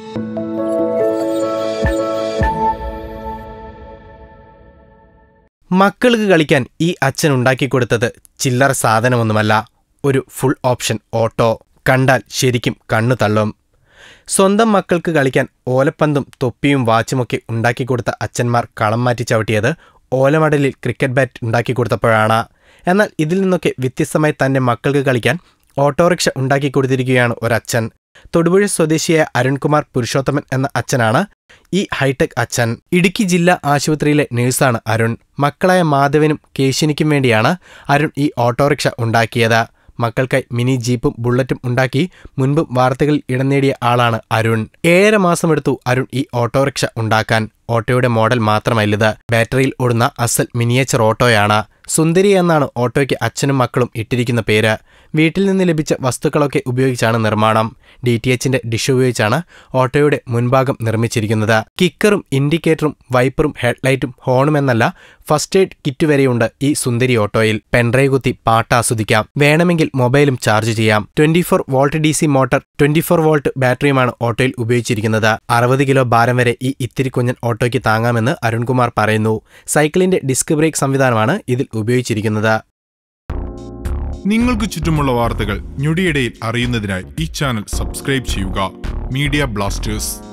മക്കൾക്ക് കളിക്കാൻ ഈ അച്ഛൻ ഉണ്ടാക്കിക്കൊടുത്തത് ചില്ലറ സാധനമൊന്നുമല്ല ഒരു ഫുൾ ഓപ്ഷൻ ഓട്ടോ കണ്ടാൽ ശരിക്കും കണ്ണു തള്ളും സ്വന്തം മക്കൾക്ക് കളിക്കാൻ ഓലപ്പന്തും തൊപ്പിയും വാച്ചുമൊക്കെ ഉണ്ടാക്കിക്കൊടുത്ത അച്ഛന്മാർ കളം മാറ്റി ചവിട്ടിയത് ഓലമടലിൽ ക്രിക്കറ്റ് ബാറ്റ് ഉണ്ടാക്കിക്കൊടുത്തപ്പോഴാണ് എന്നാൽ ഇതിൽ നിന്നൊക്കെ വ്യത്യസ്തമായി തന്റെ മക്കൾക്ക് കളിക്കാൻ ഓട്ടോറിക്ഷ ഉണ്ടാക്കിക്കൊടുത്തിരിക്കുകയാണ് ഒരച്ഛൻ തൊടുപുഴ സ്വദേശിയായ അരുൺകുമാർ പുരുഷോത്തമൻ എന്ന അച്ഛനാണ് ഈ ഹൈടെക് അച്ഛൻ ഇടുക്കി ജില്ലാ ആശുപത്രിയിലെ നഴ്സാണ് അരുൺ മക്കളായ മാധവനും കേശിനിക്കും വേണ്ടിയാണ് അരുൺ ഈ ഓട്ടോറിക്ഷ ഉണ്ടാക്കിയത് മക്കൾക്കായി മിനി ജീപ്പും ബുള്ളറ്റും ഉണ്ടാക്കി മുൻപും വാർത്തകളിൽ ഇടം നേടിയ ആളാണ് അരുൺ ഏഴര മാസമെടുത്തു അരുൺ ഈ ഓട്ടോറിക്ഷ ഉണ്ടാക്കാൻ ഓട്ടോയുടെ മോഡൽ മാത്രമല്ലിത് ബാറ്ററിയിൽ ഓടുന്ന അസൽ മിനിയേച്ചർ ഓട്ടോയാണ് സുന്ദരി എന്നാണ് ഓട്ടോയ്ക്ക് അച്ഛനും മക്കളും ഇട്ടിരിക്കുന്ന പേര് വീട്ടിൽ നിന്ന് ലഭിച്ച വസ്തുക്കളൊക്കെ ഉപയോഗിച്ചാണ് നിർമ്മാണം ഡി ടി എച്ചിന്റെ ഡിഷ് ഉപയോഗിച്ചാണ് ഓട്ടോയുടെ മുൻഭാഗം നിർമ്മിച്ചിരിക്കുന്നത് കിക്കറും ഇൻഡിക്കേറ്ററും വൈപ്പറും ഹെഡ്ലൈറ്റും ഹോണും എന്നല്ല ഫസ്റ്റ് എയ്ഡ് കിറ്റ് വരെയുണ്ട് ഈ സുന്ദരി ഓട്ടോയിൽ പെൻഡ്രൈവ് കുത്തി പാട്ട് ആസ്വദിക്കാം വേണമെങ്കിൽ മൊബൈലും ചാർജ് ചെയ്യാം twenty four volt D C motor twenty four volt ബാറ്ററിയുമാണ് ഓട്ടോയിൽ ഉപയോഗിച്ചിരിക്കുന്നത് അറുപത് കിലോ ഭാരം വരെ ഈ ഇത്തിരി കുഞ്ഞൻ ഓട്ടോയ്ക്ക് താങ്ങാമെന്ന് അരുൺകുമാർ പറയുന്നു സൈക്കിളിന്റെ ഡിസ്ക് ബ്രേക്ക് സംവിധാനമാണ് ഇതിൽ ഉപയോഗിച്ചിരിക്കുന്നത് നിങ്ങൾക്ക് ചുറ്റുമുള്ള വാർത്തകൾ ഞൊടിയിടയിൽ അറിയുന്നതിനായി ഈ ചാനൽ സബ്സ്ക്രൈബ് ചെയ്യുക മീഡിയ ബ്ലാസ്റ്റേഴ്സ്